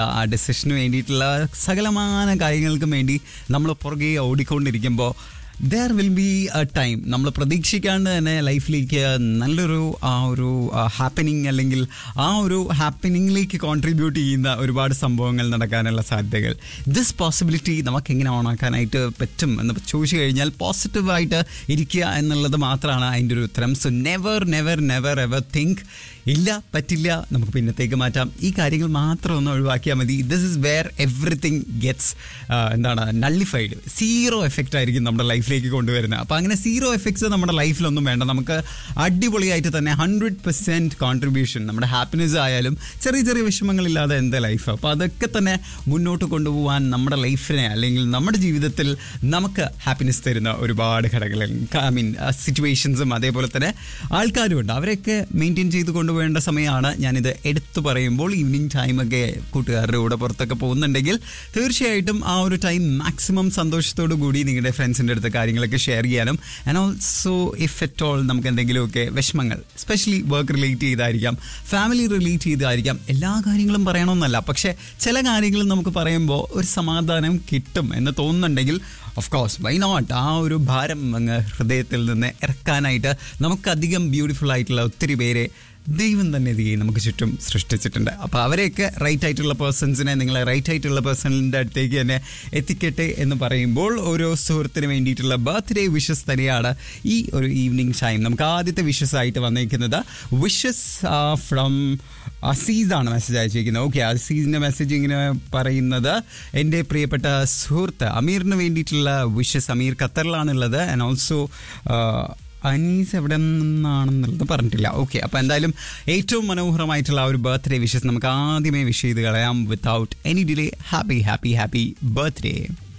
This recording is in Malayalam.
ആ ഡെസിഷന് വേണ്ടിയിട്ടുള്ള സകലമാന കാര്യങ്ങൾക്കും വേണ്ടി നമ്മൾ പുറകെ ഓടിക്കൊണ്ടിരിക്കുമ്പോൾ there will be a time നമ്മൾ പ്രതീക്ഷിക്കാണ്ട് തന്നെ ലൈഫിലേക്ക് നല്ലൊരു ആ ഒരു ഹാപ്പനിങ് അല്ലെങ്കിൽ ആ ഒരു ഹാപ്പനിങ്ങിലേക്ക് കോൺട്രിബ്യൂട്ട് ചെയ്യുന്ന ഒരുപാട് സംഭവങ്ങൾ നടക്കാനുള്ള സാധ്യതകൾ ദിസ് പോസിബിലിറ്റി നമുക്ക് എങ്ങനെ ഓണാക്കാനായിട്ട് പറ്റും എന്ന് ചോദിച്ചു കഴിഞ്ഞാൽ പോസിറ്റീവായിട്ട് ഇരിക്കുക എന്നുള്ളത് മാത്രമാണ് അതിൻ്റെ ഒരു ഉത്തരം so never never never ever think ഇല്ല പറ്റില്ല നമുക്ക് പിന്നത്തേക്ക് മാറ്റാം ഈ കാര്യങ്ങൾ മാത്രം ഒന്ന് ഒഴിവാക്കിയാൽ മതി this is where everything gets എന്താണ് നള്ളിഫൈഡ് സീറോ എഫക്റ്റ് ആയിരിക്കും നമ്മുടെ ലൈഫിലേക്ക് കൊണ്ടുവരുന്നത് അപ്പോൾ അങ്ങനെ സീറോ എഫക്ട്സ് നമ്മുടെ ലൈഫിലൊന്നും വേണ്ട നമുക്ക് അടിപൊളിയായിട്ട് തന്നെ ഹൺഡ്രഡ് പെർസെൻറ്റ് കോൺട്രിബ്യൂഷൻ നമ്മുടെ ഹാപ്പിനെസ് ആയാലും ചെറിയ ചെറിയ വിഷമങ്ങളില്ലാതെ എന്താ ലൈഫ് അപ്പോൾ അതൊക്കെ തന്നെ മുന്നോട്ട് കൊണ്ടുപോകാൻ നമ്മുടെ ലൈഫിനെ അല്ലെങ്കിൽ നമ്മുടെ ജീവിതത്തിൽ നമുക്ക് ഹാപ്പിനെസ് തരുന്ന ഒരുപാട് ഘടകങ്ങൾ ഐ മീൻ സിറ്റുവേഷൻസും അതേപോലെ തന്നെ ആൾക്കാരുമുണ്ട് അവരെയൊക്കെ മെയിൻറ്റെയിൻ ചെയ്ത് കൊണ്ടുപോകേണ്ട സമയമാണ് ഞാനിത് എടുത്തു പറയുമ്പോൾ ഈവനിങ് ടൈമൊക്കെ കൂട്ടുകാരുടെ കൂടെ പുറത്തൊക്കെ പോകുന്നുണ്ടെങ്കിൽ തീർച്ചയായിട്ടും ആ ഒരു ടൈം മാക്സിമം സന്തോഷത്തോടു കൂടി നിങ്ങളുടെ ഫ്രണ്ട്സിൻ്റെ അടുത്ത് കാര്യങ്ങളൊക്കെ ഷെയർ ചെയ്യാനും and also if at all നമുക്ക് എന്തെങ്കിലുമൊക്കെ വിഷമങ്ങൾ സ്പെഷ്യലി വർക്ക് റിലേറ്റ് ചെയ്തായിരിക്കാം ഫാമിലി റിലേറ്റ് ചെയ്തായിരിക്കാം എല്ലാ കാര്യങ്ങളും പറയണമെന്നല്ല പക്ഷേ ചില കാര്യങ്ങളും നമുക്ക് പറയുമ്പോൾ ഒരു സമാധാനം കിട്ടും എന്ന് തോന്നുന്നുണ്ടെങ്കിൽ ഓഫ് കോഴ്സ് വൈ നോട്ട് ആ ഒരു ഭാരം അങ്ങ് ഹൃദയത്തിൽ നിന്ന് ഇറക്കാനായിട്ട് നമുക്കധികം ബ്യൂട്ടിഫുൾ ആയിട്ടുള്ള ഒത്തിരി പേരെ ദൈവം തന്നെ ഇത് നമുക്ക് ചുറ്റും സൃഷ്ടിച്ചിട്ടുണ്ട് അപ്പോൾ അവരെയൊക്കെ റൈറ്റ് ആയിട്ടുള്ള പേഴ്സൺസിനെ നിങ്ങൾ റൈറ്റ് ആയിട്ടുള്ള പേഴ്സണിൻ്റെ അടുത്തേക്ക് തന്നെ എത്തിക്കട്ടെ എന്ന് പറയുമ്പോൾ ഓരോ സുഹൃത്തിന് വേണ്ടിയിട്ടുള്ള ബർത്ത്ഡേ വിഷസ് തന്നെയാണ് ഈ ഒരു ഈവനിങ് ടൈം നമുക്ക് ആദ്യത്തെ വിഷസ് ആയിട്ട് വന്നിരിക്കുന്നത് വിഷസ് ഫ്രം അസീസാണ് മെസ്സേജ് അയച്ചിരിക്കുന്നത് ഓക്കെ അസീസിൻ്റെ മെസ്സേജ് ഇങ്ങനെ പറയുന്നത് എൻ്റെ പ്രിയപ്പെട്ട സുഹൃത്ത് അമീറിന് വേണ്ടിയിട്ടുള്ള വിഷസ് അമീർ ഖത്തറിലാണുള്ളത് ആൻഡ് ഓൾസോ അനീസ് എവിടെ നിന്നാണെന്നുള്ളത് പറഞ്ഞിട്ടില്ല ഓക്കെ അപ്പോൾ എന്തായാലും ഏറ്റവും മനോഹരമായിട്ടുള്ള ആ ഒരു ബർത്ത്ഡേ വിഷസ് നമുക്ക് ആദ്യമേ വിഷ് ചെയ്ത് കളയാം without any delay happy happy happy birthday